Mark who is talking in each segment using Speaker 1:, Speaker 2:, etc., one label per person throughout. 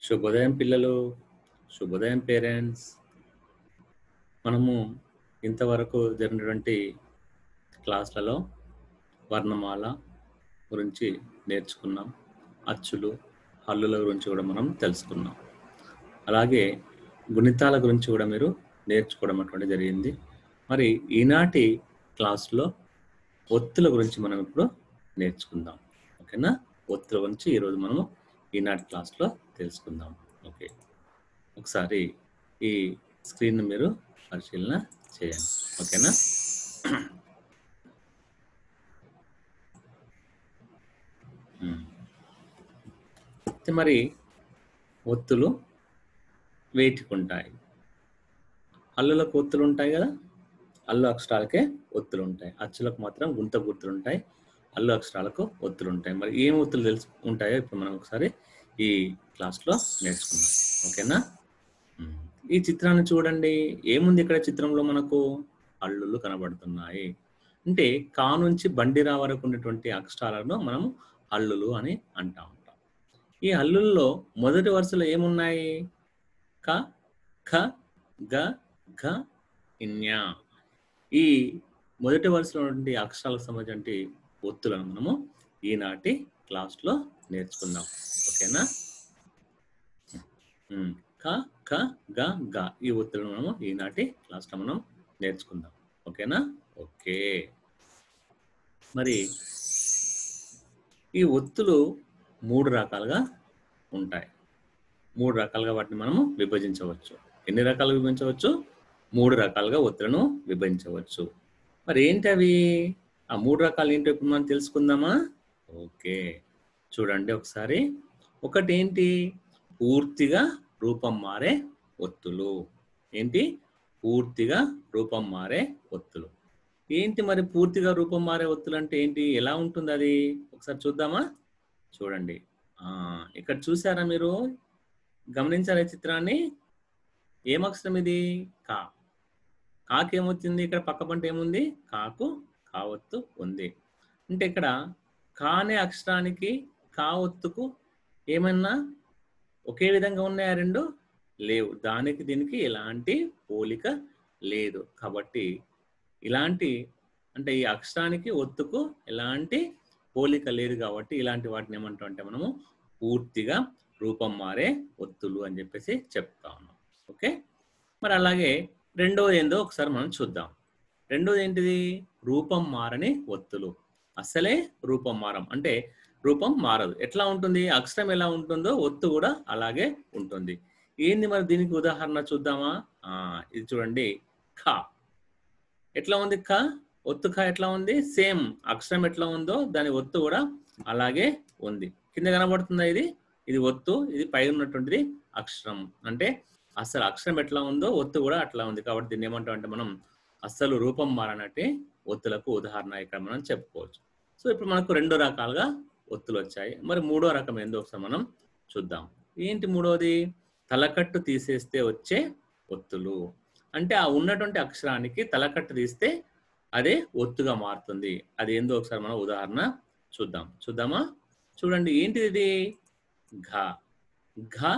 Speaker 1: శుభోదయం పిల్లలు శుభోదయం పేరెంట్స్ మనము ఇంతవరకు జరిగినటువంటి క్లాసులలో వర్ణమాల గురించి నేర్చుకున్నాం అచ్చులు హల్లుల గురించి కూడా మనం తెలుసుకున్నాం అలాగే గుణితాల గురించి కూడా మీరు నేర్చుకోవడం అటువంటి జరిగింది మరి ఈనాటి క్లాస్లో ఒత్తుల గురించి మనం ఇప్పుడు నేర్చుకుందాం ఓకేనా ఒత్తుల గురించి ఈరోజు మనము ఈనాటి క్లాస్లో తెలుసుకుందాం ఓకే ఒకసారి ఈ స్క్రీన్ మీరు పరిశీలన చేయండి ఓకేనా మ్మ్. అయితే మరి ఒత్తులు వేటికి ఉంటాయి అల్లులకు ఒత్తులు ఉంటాయి కదా అల్లు అక్షరాలకే ఒత్తులు ఉంటాయి అచ్చులకు మాత్రం గుంత గుర్తులు ఉంటాయి అల్లు అక్షరాలకు ఒత్తులు ఉంటాయి మరి ఏం ఒత్తులు తెలుసు ఉంటాయో ఇప్పుడు మనం ఒకసారి ఈ క్లాస్లో నేర్చుకుందాం ఓకేనా మ్మ్. ఈ చిత్రాన్ని చూడండి ఏముంది ఇక్కడ చిత్రంలో మనకు అల్లులు కనబడుతున్నాయి అంటే కా నుంచి బండిరా వరకు ఉన్నటువంటి అక్షరాలను మనం హల్లులు అని అంటా ఉంటాం ఈ హల్లుల్లో మొదటి వరుసలో ఏమున్నాయి క ఖ గ ఘ ఇన్యా ఈ మొదటి వరుసలో ఉన్నటువంటి అక్షరాలకు సంబంధించిన ఒత్తులను మనము ఈనాటి క్లాస్లో నేర్చుకుందాం ఓకేనా ఉమ్. క ఖ గ గ ఈ ఒత్తులను మనము ఈనాటి క్లాస్లో మనం నేర్చుకుందాం ఓకేనా ఓకే మరి ఈ ఒత్తులు మూడు రకాలుగా ఉంటాయి మూడు రకాలుగా వాటిని మనము విభజించవచ్చు ఎన్ని రకాలుగా విభజించవచ్చు మూడు రకాలుగా ఒత్తులను విభజించవచ్చు మరి ఏంటి అవి ఆ మూడు రకాలు ఏంటో ఇప్పుడు మనం తెలుసుకుందామా ఓకే చూడండి ఒకసారి ఒకటి ఏంటి పూర్తిగా రూపం మారే ఒత్తులు ఏంటి పూర్తిగా రూపం మారే ఒత్తులు ఏంటి మరి పూర్తిగా రూపం మారే ఒత్తులు అంటే ఏంటి ఎలా ఉంటుంది అది ఒకసారి చూద్దామా చూడండి ఆ ఇక్కడ చూసారా మీరు గమనించారా ఈ చిత్రాన్ని ఏం అక్షరం ఇది కా కాకి ఏమవుతుంది ఇక్కడ పక్క పంట ఏముంది కాకు కావత్తు ఉంది అంటే ఇక్కడ కా అనే అక్షరానికి కావత్తుకు ఏమన్నా ఒకే విధంగా ఉన్నాయా రెండు లేవు దానికి దీనికి ఎలాంటి పోలిక లేదు కాబట్టి ఇలాంటి అంటే ఈ అక్షరానికి ఒత్తుకు ఎలాంటి పోలిక లేదు కాబట్టి ఇలాంటి వాటిని ఏమంటాం అంటే మనము పూర్తిగా రూపం మారే ఒత్తులు అని చెప్పేసి చెప్తా ఉన్నాం ఓకే మరి అలాగే రెండోది ఏందో ఒకసారి మనం చూద్దాం రెండోది ఏంటిది రూపం మారని ఒత్తులు అసలే రూపం మారం అంటే రూపం మారదు ఎట్లా ఉంటుంది అక్షరం ఎలా ఉంటుందో ఒత్తు కూడా అలాగే ఉంటుంది ఏంది మరి దీనికి ఉదాహరణ చూద్దామా ఆ ఇది చూడండి ఖ ఎట్లా ఉంది ఖ ఒత్తు ఖ ఎట్లా ఉంది సేమ్ అక్షరం ఎట్లా ఉందో దాని ఒత్తు కూడా అలాగే ఉంది కింద కనబడుతుందా ఇది ఇది ఒత్తు ఇది పై ఉన్నటువంటిది అక్షరం అంటే అసలు అక్షరం ఎట్లా ఉందో ఒత్తు కూడా అట్లా ఉంది కాబట్టి దీన్ని ఏమంటాం అంటే మనం అస్సలు రూపం మారనట్టే ఒత్తులకు ఉదాహరణ ఇక్కడ మనం చెప్పుకోవచ్చు సో ఇప్పుడు మనకు రెండు రకాలుగా ఒత్తులు వచ్చాయి మరి మూడో రకం ఏందో ఒకసారి మనం చూద్దాం ఏంటి మూడోది తలకట్టు తీసేస్తే వచ్చే ఒత్తులు అంటే ఆ ఉన్నటువంటి అక్షరానికి తలకట్టు తీస్తే అదే ఒత్తుగా మారుతుంది అది ఏందో ఒకసారి మనం ఉదాహరణ చూద్దాం చూద్దామా చూడండి ఏంటిది ఇది ఘ ఘ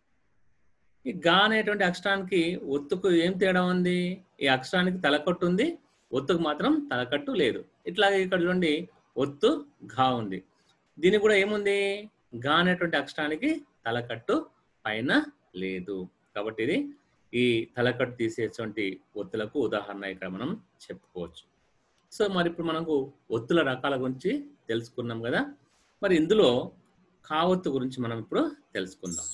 Speaker 1: ఈ గా అనేటువంటి అక్షరానికి ఒత్తుకు ఏం తేడా ఉంది ఈ అక్షరానికి తలకట్టు ఉంది ఒత్తుకు మాత్రం తలకట్టు లేదు ఇట్లాగే ఇక్కడ చూడండి ఒత్తు ఘా ఉంది దీనికి కూడా ఏముంది గా అనేటువంటి అక్షరానికి తలకట్టు పైన లేదు కాబట్టి ఇది ఈ తలకట్టు తీసేటువంటి ఒత్తులకు ఉదాహరణ ఇక్కడ మనం చెప్పుకోవచ్చు సో మరి ఇప్పుడు మనకు ఒత్తుల రకాల గురించి తెలుసుకున్నాం కదా మరి ఇందులో కావత్తు గురించి మనం ఇప్పుడు తెలుసుకుందాం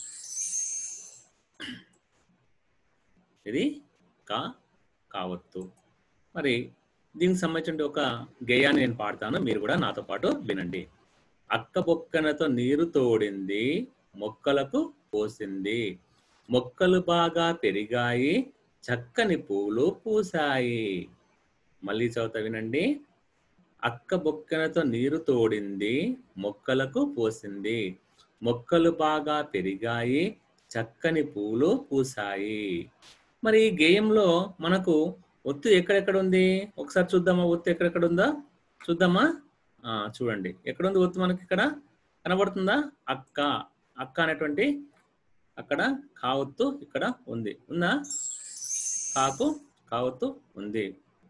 Speaker 1: ఇది కా కావత్తు మరి దీనికి సంబంధించిన ఒక గేయాన్ని నేను పాడతాను మీరు కూడా నాతో పాటు వినండి అక్క బొక్కనతో నీరు తోడింది మొక్కలకు పోసింది మొక్కలు బాగా పెరిగాయి చక్కని పూలు పూసాయి మళ్ళీ చదువుతా వినండి అక్క బొక్కనతో నీరు తోడింది మొక్కలకు పోసింది మొక్కలు బాగా పెరిగాయి చక్కని పూలు పూసాయి మరి ఈ గేయంలో మనకు ఒత్తు ఎక్కడెక్కడ ఉంది ఒకసారి చూద్దామా ఒత్తు ఎక్కడెక్కడ ఉందా చూద్దామా ఆ చూడండి ఎక్కడ ఉంది ఒత్తు మనకి ఇక్కడ కనబడుతుందా అక్క అక్క అనేటువంటి అక్కడ కావత్తు ఇక్కడ ఉంది ఉందా కాకు కావత్తు ఉంది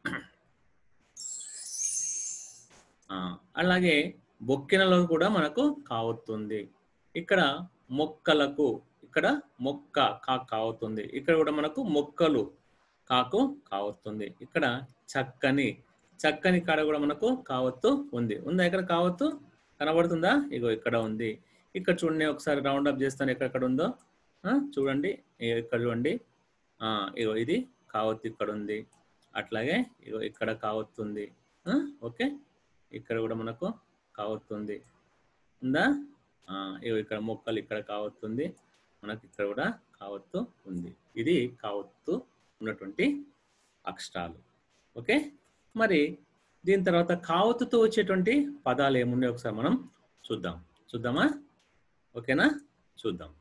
Speaker 1: ఆ, అలాగే బొక్కినలో కూడా మనకు కావస్తుంది ఇక్కడ మొక్కలకు ఇక్కడ మొక్క కా కావుతుంది ఇక్కడ కూడా మనకు మొక్కలు కాకు కావస్తుంది ఇక్కడ చక్కని చక్కని కాడ కూడా మనకు కావత్తు ఉంది ఉందా ఇక్కడ కావత్తు కనబడుతుందా ఇగో ఇక్కడ ఉంది ఇక్కడ చూడండి ఒకసారి రౌండ్ అప్ చేస్తాను ఎక్కడెక్కడ ఉందో ఆ, చూడండి ఇగో ఇక్కడ చూడండి ఆ, ఇగో ఇది కావత్తు ఇక్కడ ఉంది అట్లాగే ఇగో ఇక్కడ కావస్తుంది ఆ, ఓకే ఇక్కడ కూడా మనకు కావస్తుంది ఉందా ఆ, ఇగో ఇక్కడ మొక్కలు ఇక్కడ కావస్తుంది మనకి ఇక్కడ కూడా కావత్తు ఉంది ఇది కావత్తు ఉన్నటువంటి అక్షరాలు ఓకే మరి దీని తర్వాత కావత్తుతో వచ్చేటువంటి పదాలు ఏమున్నాయి ఒకసారి మనం చూద్దాం చూద్దామా ఓకేనా చూద్దాం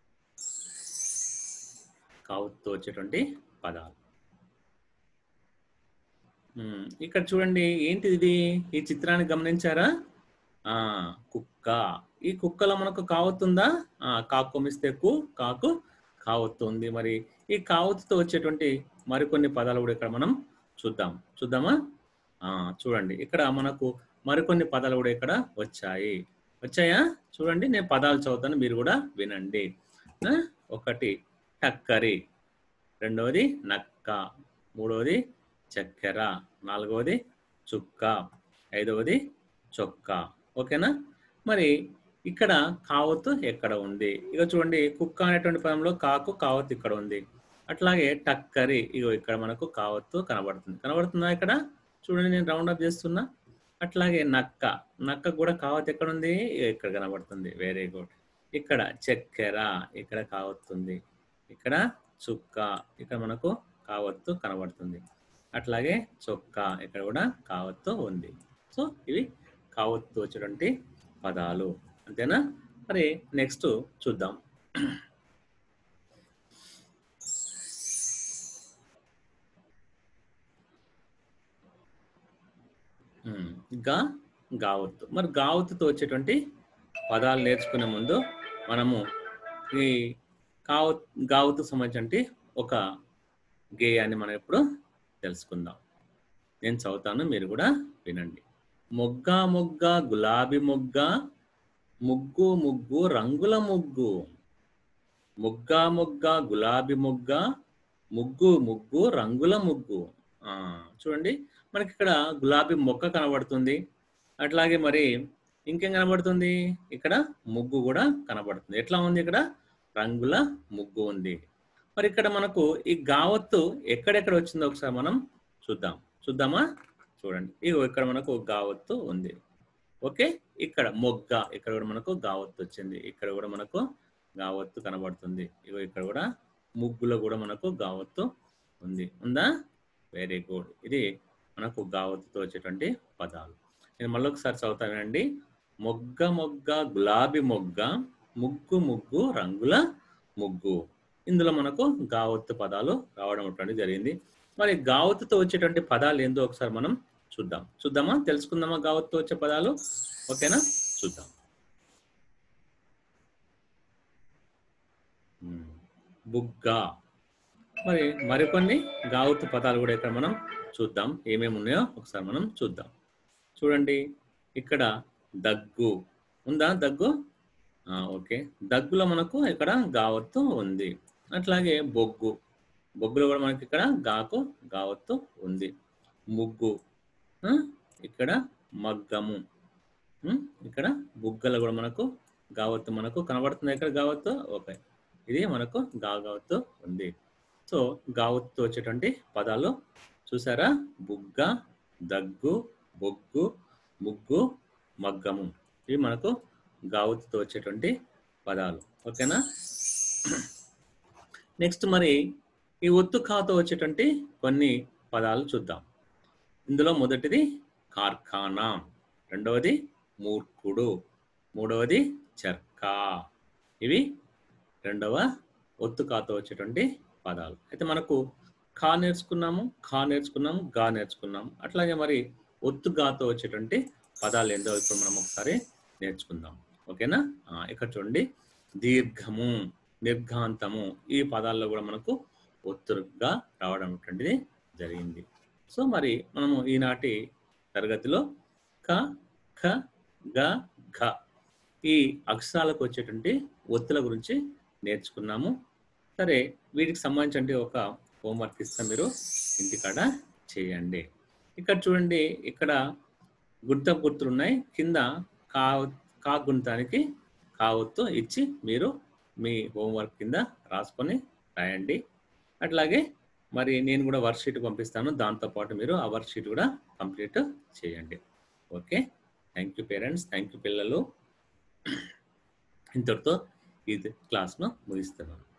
Speaker 1: కావత్తుతో వచ్చేటువంటి పదాలు ఉమ్, ఇక్కడ చూడండి ఏంటిది ఇది ఈ చిత్రాన్ని గమనించారా ఆ కుక్క ఈ కుక్కలో మనకు కావత్తుందా ఆ కాకొమిస్తే కు కాకు కావత్తు ఉంది మరి ఈ కావత్తుతో వచ్చేటువంటి మరికొన్ని పదాలు కూడా ఇక్కడ మనం చూద్దాం చూద్దామా ఆ చూడండి ఇక్కడ మనకు మరికొన్ని పదాలు కూడా ఇక్కడ వచ్చాయి వచ్చాయా చూడండి నేను పదాలు చదువుతాను మీరు కూడా వినండి ఆ, ఒకటి టక్కరి రెండవది నక్క మూడవది చక్కెర నాలుగవది చుక్క ఐదవది చొక్క ఓకేనా మరి ఇక్కడ కావత్తు ఎక్కడ ఉంది ఇక చూడండి కుక్క అనేటువంటి పదంలో కాకు కావత్తు ఇక్కడ ఉంది అట్లాగే టక్కరి ఇగో ఇక్కడ మనకు కావత్తు కనబడుతుంది కనబడుతుందా ఇక్కడ చూడండి నేను రౌండ్ అప్ చేస్తున్నా అట్లాగే నక్క నక్క కూడా కావత్తు ఎక్కడ ఉంది ఇగో ఇక్కడ కనబడుతుంది వెరీ గుడ్ ఇక్కడ చక్కెర ఇక్కడ కావత్తుంది ఇక్కడ చుక్క ఇక్కడ మనకు కావత్తు కనబడుతుంది అట్లాగే చొక్క ఇక్కడ కూడా కావత్తు ఉంది సో ఇవి కావత్తు వచ్చేటువంటి పదాలు అంతేనా మరి నెక్స్ట్ చూద్దాం ఉమ్, గా గావత్తు మరి గావత్తుతో వచ్చేటువంటి పదాలు నేర్చుకునే ముందు మనము ఈ కావ గావత్తు సంబంధించి ఒక గేయాన్ని మనం ఇప్పుడు తెలుసుకుందాం నేను చదువుతాను మీరు కూడా వినండి మొగ్గ మొగ్గ గులాబీ మొగ్గ ముగ్గు ముగ్గు రంగుల ముగ్గు మొగ్గ మొగ్గ గులాబీ మొగ్గ ముగ్గు ముగ్గు రంగుల ముగ్గు ఆ చూడండి మనకి ఇక్కడ గులాబీ మొక్క కనబడుతుంది అట్లాగే మరి ఇంకేం కనబడుతుంది ఇక్కడ ముగ్గు కూడా కనబడుతుంది ఎట్లా ఉంది ఇక్కడ రంగుల ముగ్గు ఉంది మరి ఇక్కడ మనకు ఈ గావత్తు ఎక్కడెక్కడ వచ్చిందో ఒకసారి మనం చూద్దాం చూద్దామా చూడండి ఇగో ఇక్కడ మనకు గావత్తు ఉంది ఓకే ఇక్కడ మొగ్గ ఇక్కడ కూడా మనకు గావత్తు వచ్చింది ఇక్కడ కూడా మనకు గావత్తు కనబడుతుంది ఇగో ఇక్కడ కూడా ముగ్గులో కూడా మనకు గావత్తు ఉంది ఉందా వెరీ గుడ్ ఇది మనకు గావత్తుతో వచ్చేటువంటి పదాలు నేను మళ్ళీ ఒకసారి చదువుతానండి మొగ్గ మొగ్గ గులాబీ మొగ్గ ముగ్గు ముగ్గు రంగుల ముగ్గు ఇందులో మనకు గావత్తు పదాలు రావడం అటువంటి జరిగింది మరి గావత్తుతో వచ్చేటువంటి పదాలు ఏందో ఒకసారి మనం చూద్దాం చూద్దామా తెలుసుకుందామా గావత్తుతో వచ్చే పదాలు ఓకేనా చూద్దాం ఉమ్, బుగ్గ మరి మరికొన్ని గావత్తు పదాలు కూడా ఇక్కడ మనం చూద్దాం ఏమేమి ఉన్నాయో ఒకసారి మనం చూద్దాం చూడండి ఇక్కడ దగ్గు ఉందా దగ్గు ఆ, ఓకే దగ్గులో మనకు ఇక్కడ గావత్తు ఉంది అట్లాగే బొగ్గు బొగ్గులో కూడా మనకి ఇక్కడ గాకు గావత్తు ఉంది ముగ్గు ఆ, ఇక్కడ మగ్గము ఉం, ఇక్కడ బుగ్గలు కూడా మనకు గావత్తు మనకు కనబడుతుంది ఇక్కడ గావత్తు ఓకే ఇది మనకు గా గావత్తు ఉంది సో గావత్తు వచ్చేటువంటి పదాలు చూసారా బుగ్గ దగ్గు బొగ్గు ముగ్గు మగ్గము ఇవి మనకు గావత్తుతో వచ్చేటువంటి పదాలు ఓకేనా నెక్స్ట్ మరి ఈ ఒత్తు ఖాతో వచ్చేటువంటి కొన్ని పదాలు చూద్దాం ఇందులో మొదటిది కార్ఖానా రెండవది మూర్ఖుడు మూడవది చర్కా ఇవి రెండవ ఒత్తు ఖాతో వచ్చేటువంటి పదాలు అయితే మనకు ఖా నేర్చుకున్నాము ఖా నేర్చుకున్నాము గా నేర్చుకున్నాము అట్లాగే మరి ఒత్తు గాతో వచ్చేటువంటి పదాలు ఏందో ఇప్పుడు మనం ఒకసారి నేర్చుకుందాం ఓకేనా ఆ, ఇక్కడ చూడండి దీర్ఘము నిర్ఘాంతము ఈ పదాల్లో కూడా మనకు ఒత్తుగా రావడం అనేటువంటిది జరిగింది సో మరి మనము ఈనాటి తరగతిలో క ఖ గ ఘ ఈ అక్షరాలకు వచ్చేటువంటి ఒత్తుల గురించి నేర్చుకున్నాము సరే వీటికి సంబంధించి ఒక హోంవర్క్ ఇస్తాం మీరు ఇంటికాడ చేయండి ఇక్కడ చూడండి ఇక్కడ గుర్త గుర్తులు ఉన్నాయి కింద కా కా గుంతానికి కావత్తు ఇచ్చి మీరు మీ హోంవర్క్ కింద రాసుకొని రాయండి అట్లాగే మరి నేను కూడా వర్క్ షీట్ పంపిస్తాను దాంతోపాటు మీరు ఆ వర్క్ షీట్ కూడా కంప్లీట్ చేయండి okay thank you parents thank you పిల్లలు ఇంతటితో ఈ క్లాస్ను ముగిస్తున్నాను